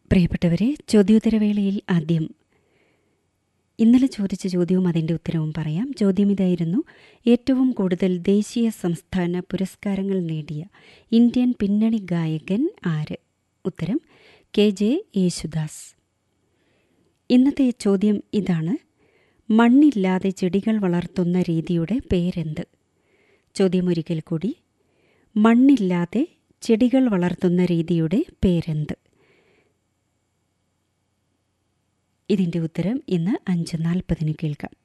പ്രിയപ്പെട്ടവരെ ചോദ്യോത്തരവേളയിൽ ആദ്യം ഇന്നലെ ചോദിച്ച ചോദ്യവും അതിൻ്റെ ഉത്തരവും പറയാം ചോദ്യം ഇതായിരുന്നു ഏറ്റവും കൂടുതൽ ദേശീയ സംസ്ഥാന പുരസ്കാരങ്ങൾ നേടിയ ഇന്ത്യൻ പിന്നണി ഗായകൻ ആര് ഉത്തരം കെ ജെ യേശുദാസ് ഇന്നത്തെ ചോദ്യം ഇതാണ് മണ്ണില്ലാതെ ചെടികൾ വളർത്തുന്ന രീതിയുടെ പേരെന്ത് ചോദ്യം ഒരിക്കൽ കൂടി മണ്ണില്ലാതെ ചെടികൾ വളർത്തുന്ന രീതിയുടെ പേരെന്ത് ഇതിൻ്റെ ഉത്തരം ഇന്ന് അഞ്ച് നാൽപ്പതിന് കേൾക്കാം